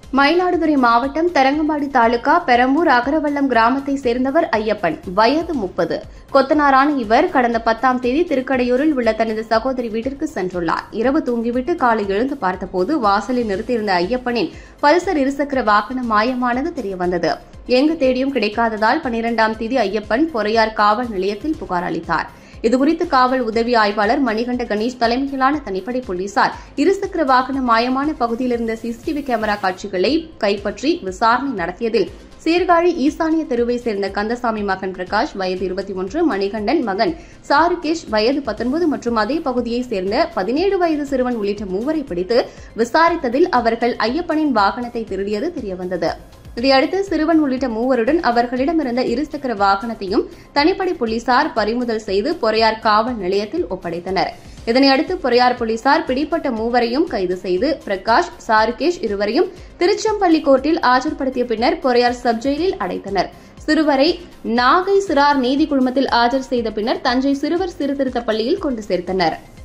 மயிலாடுதுறை மாவட்டம் தரங்கம்பாடி தாலுகா பெரம்பூர் அகரவல்லம் கிராமத்தை சேர்ந்தவர் ஐயப்பன் வயது முப்பது கொத்தனாரான இவர் கடந்த பத்தாம் தேதி திருக்கடையூரில் உள்ள தனது சகோதரி வீட்டிற்கு சென்றுள்ளார் இரவு தூங்கிவிட்டு காலை எழுந்து பார்த்தபோது வாசலில் நிறுத்தியிருந்த ஐயப்பனின் பல்சர் இருசக்கர வாகனம் மாயமானது தெரியவந்தது எங்கு தேடியும் கிடைக்காததால் பனிரெண்டாம் தேதி ஐயப்பன் பொறையார் காவல் நிலையத்தில் புகார் அளித்தார் இதுகுறித்து காவல் உதவி ஆய்வாளர் மணிகண்ட கணேஷ் தலைமையிலான தனிப்படை போலீசார் இருசக்கர வாகன மாயமான பகுதியில் இருந்த சிசிடிவி கேமரா காட்சிகளை கைப்பற்றி விசாரணை நடத்தியதில் சீர்காழி ஈசானிய தெருவை சேர்ந்த கந்தசாமி மகன் பிரகாஷ் வயது இருபத்தி ஒன்று மணிகண்டன் மகன் சாருகேஷ் வயது பத்தொன்பது மற்றும் அதே பகுதியைச் சேர்ந்த பதினேழு வயது சிறுவன் உள்ளிட்ட மூவரை பிடித்து விசாரித்ததில் அவர்கள் ஐயப்பனின் வாகனத்தை திருடியது தெரியவந்தது இதையடுத்து சிறுவன் உள்ளிட்ட மூவருடன் அவர்களிடமிருந்த இருசக்கர வாகனத்தையும் தனிப்படை போலீசார் பறிமுதல் செய்து பொறையார் காவல் நிலையத்தில் ஒப்படைத்தனர் இதனையடுத்து பொறையார் போலீசார் பிடிப்பட்ட மூவரையும் கைது செய்து பிரகாஷ் சாருகேஷ் இருவரையும் திருச்செம்பள்ளி கோர்ட்டில் ஆஜர்படுத்திய பின்னர் பொறையார் சப் ஜெயிலில் அடைத்தனர் சிறுவரை நாகை சிறார் நீதி குழுமத்தில் ஆஜர் செய்த பின்னர் தஞ்சை சிறுவர் சீர்திருத்த பள்ளியில் கொண்டு சேர்த்தனர்